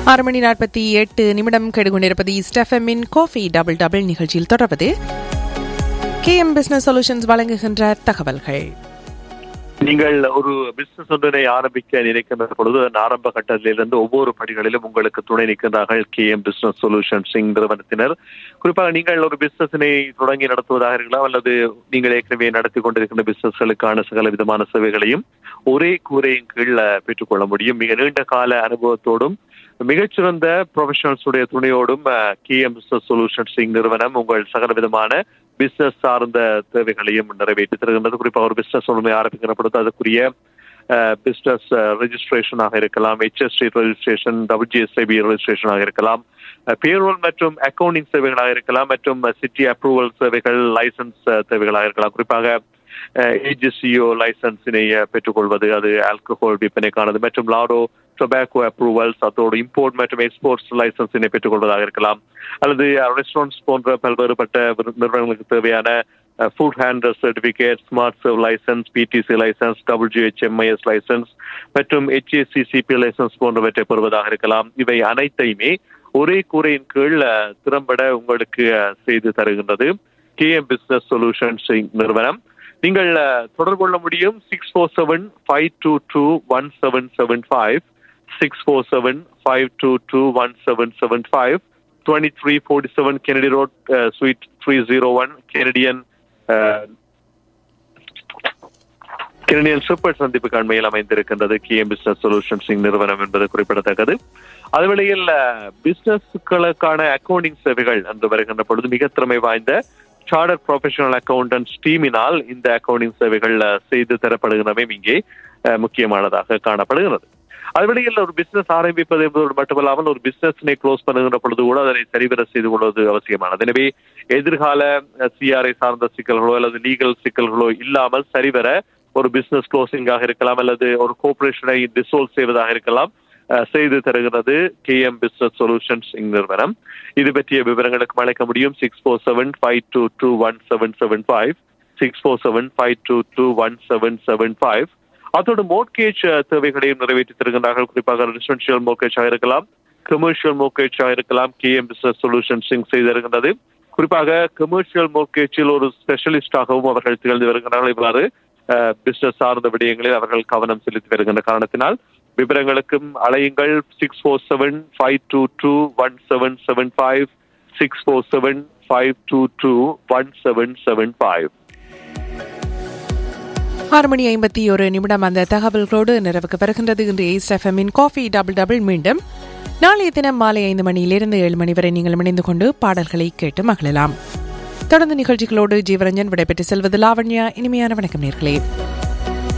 ஆறு மணி நாற்பத்தி எட்டு நிமிடம் கெடுகொண்டிருப்பது ஸ்டெஃபமின் காஃபி டபுள் டபுள் நிகழ்ச்சியில் தொடர்வது கே எம் பிசினஸ் சொல்யூஷன்ஸ் வழங்குகின்ற தகவல்கள் நீங்கள் ஒரு பிசினஸ் ஒன்றினை ஆரம்பிக்க நினைக்கின்ற பொழுது அதன் ஆரம்ப கட்டத்திலிருந்து ஒவ்வொரு படிகளிலும் உங்களுக்கு துணை நிற்கின்றார்கள் கே எம் பிசினஸ் சொல்யூஷன்ஸ் நிறுவனத்தினர் குறிப்பாக நீங்கள் ஒரு பிசினஸினை தொடங்கி நடத்துவதாக இருக்கலாம் அல்லது நீங்கள் ஏற்கனவே நடத்தி கொண்டிருக்கின்ற பிசினஸ்களுக்கான சகல விதமான சேவைகளையும் ஒரே கூரையின் கீழ் பெற்றுக்கொள்ள முடியும் மிக நீண்ட கால அனுபவத்தோடும் மிகச்சிறந்த ப்ரொஃபஷனல்ஸ் உடைய துணையோடும் கே எம் பிசினஸ் சொல்யூஷன்ஸ் நிறுவனம் உங்கள் சகல விதமான பிசினஸ் சார்ந்த தேவைகளையும் நிறைவேற்றி தருகின்றது குறிப்பாக ஒரு பிசினஸ் ஒன்றுமே ஆரம்பிக்கிற பொழுது அதுக்குரிய பிசினஸ் ரெஜிஸ்ட்ரேஷனாக இருக்கலாம் ஹெச்எஸ்டி ரெஜிஸ்ட்ரேஷன் டபிள்யூஜிஎஸ்ஐபி ரெஜிஸ்ட்ரேஷனாக இருக்கலாம் பேரோல் மற்றும் அக்கவுண்டிங் சேவைகளாக இருக்கலாம் மற்றும் சிட்டி அப்ரூவல் சேவைகள் லைசன்ஸ் தேவைகளாக இருக்கலாம் குறிப்பாக ஏஜிசிஓ லைசன்ஸினை பெற்றுக்கொள்வது அது ஆல்கஹால் விற்பனைக்கானது மற்றும் லாரோ டொபாக்கோ அப்ரூவல்ஸ் அதோடு இம்போர்ட் மற்றும் எக்ஸ்போர்ட்ஸ் லைசன்ஸினை பெற்றுக்கொள்வதாக இருக்கலாம் அல்லது ரெஸ்டாரண்ட்ஸ் போன்ற பல்வேறுபட்ட நிறுவனங்களுக்கு தேவையான food handler certificate smart serve licence PDC licence WHMIS licence மற்றும் ஹெச்ஏசிசிபி லைசன்ஸ் போன்றவற்றை பெறுவதாக இருக்கலாம் இவை அனைத்தையுமே ஒரே கூரையின் கீழ் திறம்பட உங்களுக்கு செய்து தருகின்றது கே எம் பிசினஸ் சொல்யூஷன்ஸ் நிறுவனம் நீங்கள் தொடர்பு கொள்ள முடியும் six four seven five two two one seven seven five six four seven five two two one seven seven five twenty three forty seven Kennedy road suite three zero one Canadian Canadian super சந்திப்பு கண்மையில் அமைந்திருக்கின்றது K M business solutions நிறுவனம் என்பது குறிப்பிடத்தக்கது அதுவேளையில் பிசினஸ்களுக்கான accounting சேவைகள் என்று வருகின்ற பொழுது மிக திறமை வாய்ந்த சார்டர் ப்ரொஃபஷனல் அக்கௌண்டன்ஸ் டீமினால் இந்த அக்கவுண்டிங் சேவைகள் செய்து தரப்படுகிறவை இங்கே முக்கியமானதாக காணப்படுகிறது அதுவரையில் ஒரு பிசினஸ் ஆரம்பிப்பது என்பதோடு மட்டுமல்லாமல் ஒரு பிசினஸினை க்ளோஸ் பண்ணுகின்ற பொழுது கூட அதனை சரிவர செய்து கொள்வது அவசியமானது எனவே எதிர்கால சிஆர்ஐ சார்ந்த சிக்கல்களோ அல்லது லீகல் சிக்கல்களோ இல்லாமல் சரிவர ஒரு பிசினஸ் க்ளோசிங்காக இருக்கலாம் அல்லது ஒரு கோஆபரேஷனை டிசோல்வ் செய்வதாக இருக்கலாம் செய்து தருகிறது கே எம் பிசினஸ் சொல்யூஷன்ஸ் நிறுவனம் இது பற்றிய விவரங்களுக்கு அழைக்க முடியும் six four seven five two two one seven seven five six four seven five two two one seven seven five அதோடு மோட்கேஜ் தேவைகளையும் நிறைவேற்றி தருகின்றார்கள் குறிப்பாக ரெசிடென்ஷியல் மோக்கேஜாக இருக்கலாம் கமர்ஷியல் மோக்கேஜாக இருக்கலாம் கே எம் பிசினஸ் சொல்யூஷன்ஸிங் செய்து வருகின்றது குறிப்பாக கமர்ஷியல் மோக்கேஜில் ஒரு ஸ்பெஷலிஸ்டாகவும் அவர்கள் திகழ்ந்து வருகின்றார்கள் இவ்வாறு பிசினஸ் சார்ந்த விடயங்களில் அவர்கள் கவனம் செலுத்தி வருகின்ற காரணத்தினால் விவரங்களுக்கும் அலையுங்கள் six four seven five two two one seven seven five six four seven five two two one seven seven five ஆறு மணி ஐம்பத்தி ஒரு நிமிடம் அந்த தகவல்களோடு நிறைவுக்கு வருகின்றது இன்று ஏஸ்ட் எஃப்எம்மின் காஃபி டபுள் டபுள் மீண்டும் நாளைய தினம் மாலை ஐந்து மணியிலிருந்து ஏழு மணி வரை நீங்கள் இணைந்து கொண்டு பாடல்களை கேட்டு மகிழலாம் தொடர்ந்து நிகழ்ச்சிகளோடு ஜீவரஞ்சன் விடைபெற்று செல்வது லாவண்யா இனிமையான வணக்கம் நேர்களே